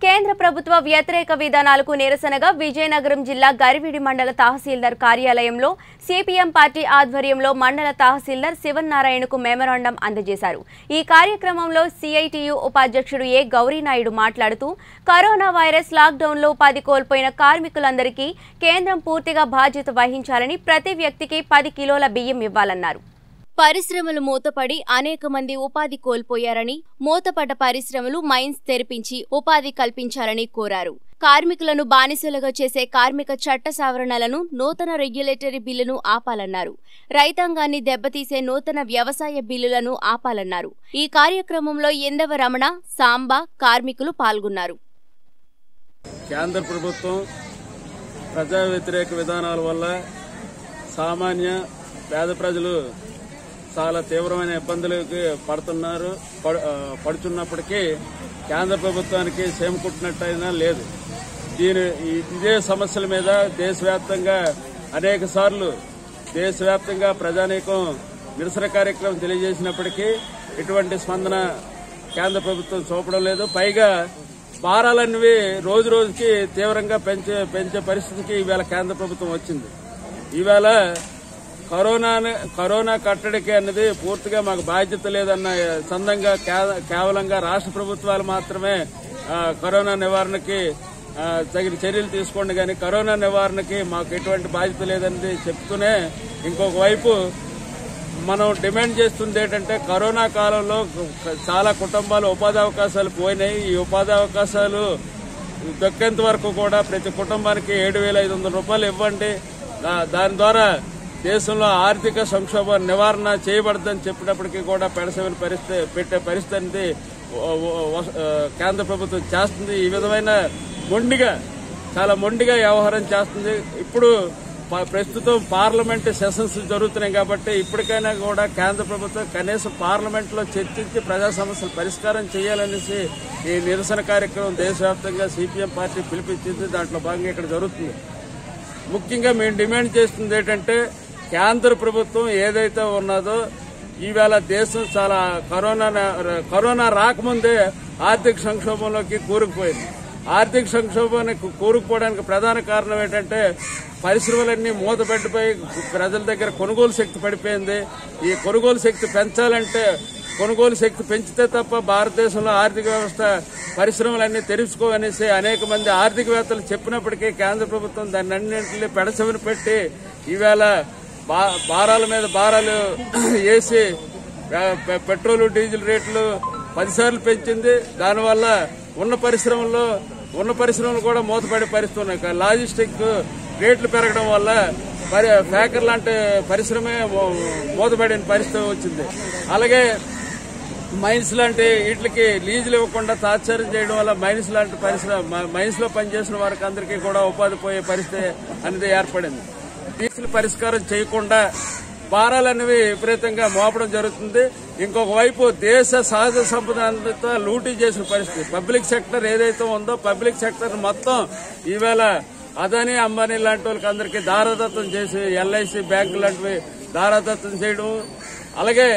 కేంద్ర ప్రభుత్వ వ్యతిరేక విధానాలకు నిరసనగా విజయనగరం జిల్లా గరివిడి మండల తహసీల్దార్ కార్యాలయంలో సిపిఎం పార్టీ ఆధ్వర్యంలో మండల తహసీల్దార్ శివనారాయణకు మెమరాండం అందజేశారు ఈ కార్యక్రమంలో సిఐటియు ఉపాధ్యక్షుడు ఏ గౌరీనాయుడు మాట్లాడుతూ కరోనా వైరస్ లాక్డౌన్లో ఉపాధి కోల్పోయిన కార్మికులందరికీ కేంద్రం పూర్తిగా బాధ్యత వహించాలని ప్రతి వ్యక్తికి పది కిలోల బియ్యం ఇవ్వాలన్నారు పరిశ్రమలు మూతపడి అనేక మంది ఉపాధి కోల్పోయారని మూతపడ్డ పరిశ్రమలు మైన్స్ తెరిపించి ఉపాధి కల్పించాలని కోరారు కార్మికులను బానిసలుగా చేసే కార్మిక చట్ట సవరణలను నూతన రెగ్యులేటరీ బిల్లును ఆపాలన్నారు రైతాంగాన్ని దెబ్బతీసే నూతన వ్యవసాయ బిల్లులను ఆపాలన్నారు ఈ కార్యక్రమంలో ఎందవ రమణ సాంబా కార్మికులు పాల్గొన్నారు కేంద్ర ప్రభుత్వం ప్రజా వ్యతిరేక విధానాల వల్ల సామాన్య పేద ప్రజలు చాలా తీవ్రమైన ఇబ్బందులకి పడుతున్నారు పడు- ఆ, పడుతున్నప్పటికీ కేంద్ర ప్రభుత్వానికి సేమ కుట్టినట్టయినా లేదు దీని ఈ- ఇదే సమస్యల మీద దేశవ్యాప్తంగా అనేక సార్లు దేశవ్యాప్తంగా ప్రజానీకం నిరసన కార్యక్రమం తెలియజేసినప్పటికీ ఎటువంటి స్పందన కేంద్ర ప్రభుత్వం చూపడం లేదు పైగా భారాలన్నవి రోజు రోజుకి తీవ్రంగా పెంచే పెంచే పరిస్థితికి ఈవేళ కేంద్ర ప్రభుత్వం వచ్చింది ఈవేళ కరోనా కరోనా కట్టడికి అన్నది పూర్తిగా మాకు బాధ్యత లేదన్న సందంగా కే- కేవలంగా రాష్ట్ర ప్రభుత్వాలు మాత్రమే ఆ, కరోనా నివారణకి ఆ, తగిన చర్యలు తీసుకోండి కానీ కరోనా నివారణకి మాకు ఎటువంటి బాధ్యత లేదని చెప్తూనే ఇంకొక వైపు మనం డిమాండ్ చేస్తుంది ఏంటంటే కరోనా కాలంలో చాలా కుటుంబాలు ఉపాధి అవకాశాలు పోయినాయి ఈ ఉపాధి అవకాశాలు దక్కేంత వరకు కూడా ప్రతి కుటుంబానికి ఏడు వేల ఐదు వందల రూపాయలు ఇవ్వండి దా- దాని ద్వారా దేశంలో ఆర్థిక సంక్షోభ నివారణ చేయబడదని చెప్పినప్పటికీ కూడా పెడసవిన పరిస్థితి పెట్టే పరిస్థితి అనేది వ- వ- వ- కేంద్ర ప్రభుత్వం చేస్తుంది ఈ విధమైన మొండిగా చాలా మొండిగా వ్యవహారం చేస్తుంది ఇప్పుడు ప- ప్రస్తుతం పార్లమెంట్ సెషన్స్ జరుగుతున్నాయి కాబట్టి ఇప్పటికైనా కూడా కేంద్ర ప్రభుత్వం కనీసం పార్లమెంట్ లో చర్చించి ప్రజా సమస్యలు పరిష్కారం చేయాలనేసి ఈ నిరసన కార్యక్రమం దేశవ్యాప్తంగా సిపిఎం పార్టీ పిలిపించింది దాంట్లో భాగంగా ఇక్కడ జరుగుతుంది ముఖ్యంగా మేము డిమాండ్ చేస్తుంది ఏంటంటే కేంద్ర ప్రభుత్వం ఏదైతే ఉన్నదో ఈవేళ దేశం చాలా కరోనా కరోనా రాకముందే ఆర్థిక సంక్షోభంలోకి కూరుకుపోయింది ఆర్థిక సంక్షోభానికి కూరుకుపోవడానికి ప్రధాన కారణం ఏంటంటే పరిశ్రమలన్నీ మూతపెట్టిపోయి ప్రజల దగ్గర కొనుగోలు శక్తి పడిపోయింది ఈ కొనుగోలు శక్తి పెంచాలంటే కొనుగోలు శక్తి పెంచితే తప్ప భారతదేశంలో ఆర్థిక వ్యవస్థ పరిశ్రమలన్నీ తెరుచుకోవనేసి అనేక మంది ఆర్థికవేత్తలు చెప్పినప్పటికీ కేంద్ర ప్రభుత్వం దాన్ని అన్నింటినీ పెడచెవిన పెట్టి ఈవేళ బా- భారాల మీద భారాలు వేసి పె- పె- పెట్రోల్ డీజిల్ రేట్లు పదిసార్లు పెంచింది దానివల్ల ఉన్న పరిశ్రమల్లో ఉన్న పరిశ్రమలు కూడా మూతపడే పరిస్థితి ఉన్నాయి లాజిస్టిక్ రేట్లు పెరగడం వల్ల పరి ఫ్యాకర్ లాంటి పరిశ్రమే మూ- మూతపడిన పరిస్థితి వచ్చింది అలాగే మైన్స్ లాంటి వీటికి లీజులు ఇవ్వకుండా తాత్సారం చేయడం వల్ల మైన్స్ లాంటి పరిశ్రమ మ- మైన్స్ లో పనిచేసిన వారికి అందరికీ కూడా ఉపాధి పోయే పరిస్థితి అనేది ఏర్పడింది దీనికి పరిష్కారం చేయకుండా భారాలనేవి విపరీతంగా మోపడం జరుగుతుంది ఇంకొక వైపు దేశ సహజ సంపద అంతా లూటీ చేసిన పరిస్థితి పబ్లిక్ సెక్టర్ ఏదైతే ఉందో పబ్లిక్ సెక్టర్ మొత్తం ఈవేళ అదాని అంబానీ లాంటి వాళ్ళకి అందరికీ దారదత్తం చేసి ఎల్ఐసి బ్యాంకు లాంటివి దారదత్తం చేయడం అలాగే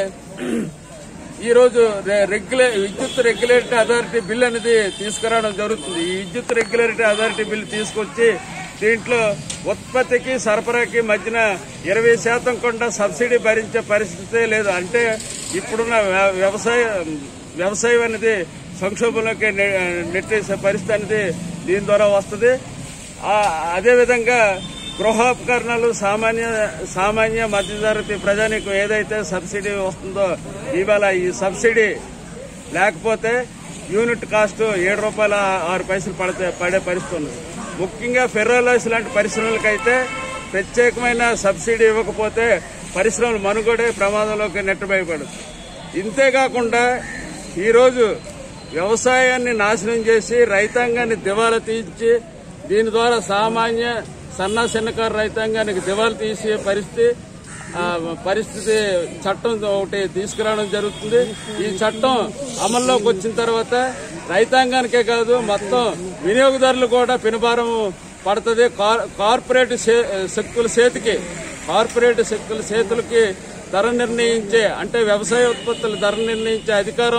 ఈ రోజు రె- రెగ్యులే విద్యుత్ రెగ్యులేటరీ అథారిటీ బిల్ అనేది తీసుకురావడం జరుగుతుంది ఈ విద్యుత్ రెగ్యులేటరీ అథారిటీ బిల్ తీసుకొచ్చి దీంట్లో ఉత్పత్తికి సరఫరాకి మధ్యన ఇరవై శాతం కొండ సబ్సిడీ భరించే పరిస్థితే లేదు అంటే ఇప్పుడున్న వ్య- వ్యవసాయ వ్యవసాయం అనేది సంక్షోభంలోకి నె- నెట్టేసే పరిస్థితి అనేది దీని ద్వారా వస్తుంది ఆ- అదేవిధంగా గృహోపకరణాలు సామాన్య సామాన్య మధ్యతరగతి ప్రజానికి ఏదైతే సబ్సిడీ వస్తుందో ఇవాళ ఈ సబ్సిడీ లేకపోతే యూనిట్ కాస్ట్ ఏడు రూపాయల ఆరు పైసలు పడితే పడే పరిస్థితి ఉంది ముఖ్యంగా ఫెర్రోలైస్ లాంటి పరిశ్రమలకైతే ప్రత్యేకమైన సబ్సిడీ ఇవ్వకపోతే పరిశ్రమలు మనుగడే ప్రమాదంలోకి నెట్టబయపడుతుంది ఇంతేకాకుండా ఈరోజు వ్యవసాయాన్ని నాశనం చేసి రైతాంగాన్ని దివాలా తీయించి దీని ద్వారా సామాన్య సన్న చిన్నకారు రైతాంగానికి దివాలా తీసే పరిస్థితి ఆ, పరిస్థితి చట్టం ఒకటి తీసుకురావడం జరుగుతుంది ఈ చట్టం అమల్లోకి వచ్చిన తర్వాత రైతాంగానికే కాదు మొత్తం వినియోగదారులు కూడా పినభారం పడుతుంది కార్- కార్పొరేట్ శే- శక్తుల చేతికి కార్పొరేట్ శక్తుల చేతులకి ధర నిర్ణయించే అంటే వ్యవసాయ ఉత్పత్తుల ధర నిర్ణయించే అధికారం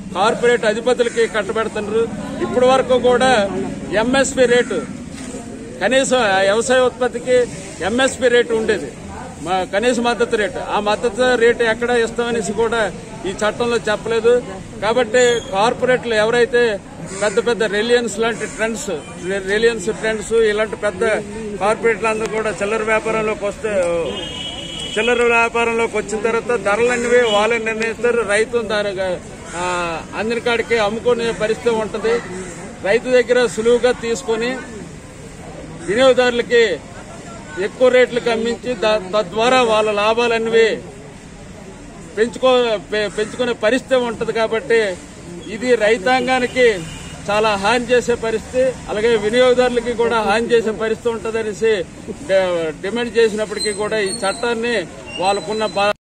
కార్పొరేట్ అధిపతులకి కట్టబెడుతున్నారు ఇప్పటి వరకు కూడా ఎంఎస్పి రేటు కనీసం ఆ వ్యవసాయ ఉత్పత్తికి ఎంఎస్పి రేటు ఉండేది మా కనీస మద్దతు రేటు ఆ మద్దతు రేటు ఎక్కడ ఇస్తామనేసి కూడా ఈ చట్టంలో చెప్పలేదు కాబట్టి కార్పొరేట్లు ఎవరైతే పెద్ద పెద్ద రిలయన్స్ లాంటి ట్రెండ్స్ రిలయన్స్ ట్రెండ్స్ ఇలాంటి పెద్ద కార్పొరేట్లు అందరూ కూడా చిల్లర వ్యాపారంలోకి వస్తే చిల్లర వ్యాపారంలోకి వచ్చిన తర్వాత ధరలన్నీ వాళ్ళే నిర్ణయిస్తారు రైతు దాని ఆ, అందిన కాడికి అమ్ముకునే పరిస్థితి ఉంటుంది రైతు దగ్గర సులువుగా తీసుకొని వినియోగదారులకి ఎక్కువ రేట్లకు అమ్మించి దా- తద్వారా వాళ్ళ లాభాలన్నీ పెంచుకో పె- పెంచుకునే పరిస్థితి ఉంటది కాబట్టి ఇది రైతాంగానికి చాలా హాని చేసే పరిస్థితి అలాగే వినియోగదారులకి కూడా హాని చేసే పరిస్థితి ఉంటదనేసి డి- డిమాండ్ చేసినప్పటికీ కూడా ఈ చట్టాన్ని వాళ్ళకున్న బా